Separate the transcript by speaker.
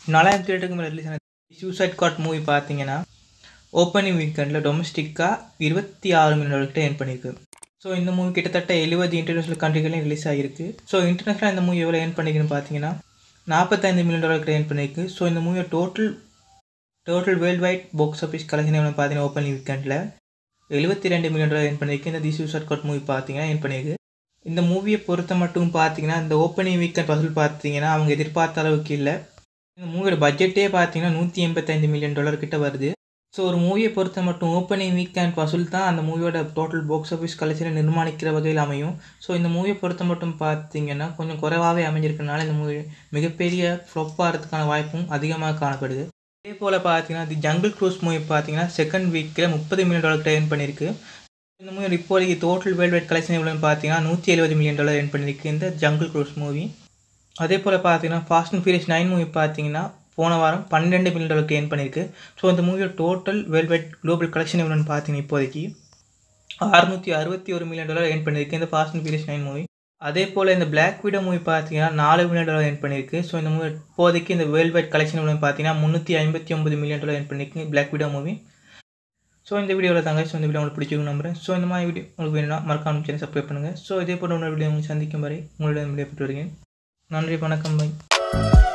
Speaker 1: நாலாயிரம் தேட்டருக்கு மேலே ரிலீஸ் ஆன சூசைட் காட் மூவி பார்த்தீங்கன்னா ஓப்பனிங் வீக்கெண்டில் டொமஸ்டிக்காக இருபத்தி ஆறு மில்லியன் டாலர்கிட்ட ஏர்ன் பண்ணியிருக்கு ஸோ இந்த மூவி கிட்டத்தட்ட எழுபது இன்டர்நேஷனல் கண்ட்ரிகளையும் ரிலீஸ் ஆகிருக்கு ஸோ இன்டர்நேஷனல் இந்த மூவி எவ்வளோ ஏர்ன் பண்ணிக்குன்னு பார்த்தீங்கன்னா நாற்பத்தைந்து மில்லியன் டாலர் கிட்ட ஏர்ன் பண்ணியிருக்கு ஸோ இந்த மூவியை total total world wide box office collection எவ்வளோ பார்த்தீங்கன்னா ஓப்பனிங் வீக்கெண்டில் எழுபத்தி ரெண்டு மில்லியன் டாலர் ஏர்ன் பண்ணியிருக்கு இந்த தி சூசைட் காட் மூவி பார்த்தீங்கன்னா ஏர்ன் பண்ணியிருக்கு இந்த மூவியை பொறுத்த மட்டும் பார்த்தீங்கன்னா இந்த ஓப்பனிங் வீக்கெண்ட் வசூல் பார்த்தீங்கன்னா அவங்க எதிர்பார்த்த அளவுக்கு இல்லை இந்த மூவியோட பட்ஜெட்டே பார்த்தீங்கன்னா நூற்றி எண்பத்தைந்து மில்லியன் டாலர் கிட்ட வருது ஸோ ஒரு மூவியை பொறுத்த மட்டும் ஓப்பனிங் வீக்கெண்ட் வசூல் தான் அந்த மூவியோட டோட்டல் பாக்ஸ் ஆஃபீஸ் கலெக்ஷனை நிர்மாணிக்கிற வகையில் அமையும் ஸோ இந்த மூவியை பொறுத்த மட்டும் பார்த்தீங்கன்னா கொஞ்சம் குறைவாகவே அமைஞ்சிருக்கனால இந்த மூவி மிகப்பெரிய ஃப்ளொப் ஆகிறதுக்கான வாய்ப்பும் அதிகமாக காணப்படுது அதே போல் பார்த்தீங்கன்னா தி ஜங்கிள் க்ரூஸ் மூவி பார்த்தீங்கன்னா செகண்ட் வீக்கில் முப்பது மில்லியன் டாலர் ஏர்ன் பண்ணியிருக்கு இந்த மூவி இப்போதைக்கு டோட்டல் வேர்ல்டு வைட் கலெக்ஷன் எவ்வளோன்னு பார்த்தீங்கன்னா நூற்றி எழுபது மில்லியன் டாலர் ஏர்ன் பண்ணியிருக்கு இந்த ஜங்கிள் க்ரூஸ் மூவி அதே போல் பார்த்தீங்கன்னா fast and furious nine movie பார்த்தீங்கன்னா போன வாரம் பன்னெண்டு மில்லியன் டாலருக்கு ஏர்ன் பண்ணியிருக்கு ஸோ இந்த மூவியோட total world wide global collection எவ்வளோன்னு பார்த்தீங்கன்னா இப்போதைக்கு அறுநூற்றி அறுபத்தி ஒரு மில்லியன் டாலர் ஏர்ன் பண்ணியிருக்கு இந்த fast and furious nine movie அதே போல் இந்த பிளாக் வீடோ மூவி பார்த்தீங்கன்னா நாலு மில்லியன் டாலர் ஏர்ன் பண்ணியிருக்கு ஸோ இந்த மூவி இப்போதைக்கு இந்த வேர்ல்டு வைட் கலெக்ஷன் எவ்வளோன்னு பார்த்தீங்கன்னா முந்நூற்றி ஐம்பத்தி ஒன்பது மில்லியன் டாலர் ஏர்ன் பண்ணியிருக்கு பிளாக் வீடோ மூவி ஸோ இந்த வீடியோவில் தாங்க ஸோ இந்த வீடியோ உங்களுக்கு பிடிச்சிருக்கும் நம்புறேன் ஸோ இந்த மாதிரி வீடியோ உங்களுக்கு வேணும்னா மறக்காம சேனல் சப்ஸ்கிரைப் பண்ணுங்கள் ஸோ இதே போல இன்னொரு வீடியோ உங்களுக்கு சந்திக்கும் வரை உங்களிடம் விடைபெற்று வருகிறேன் நன்றி வணக்கம் பை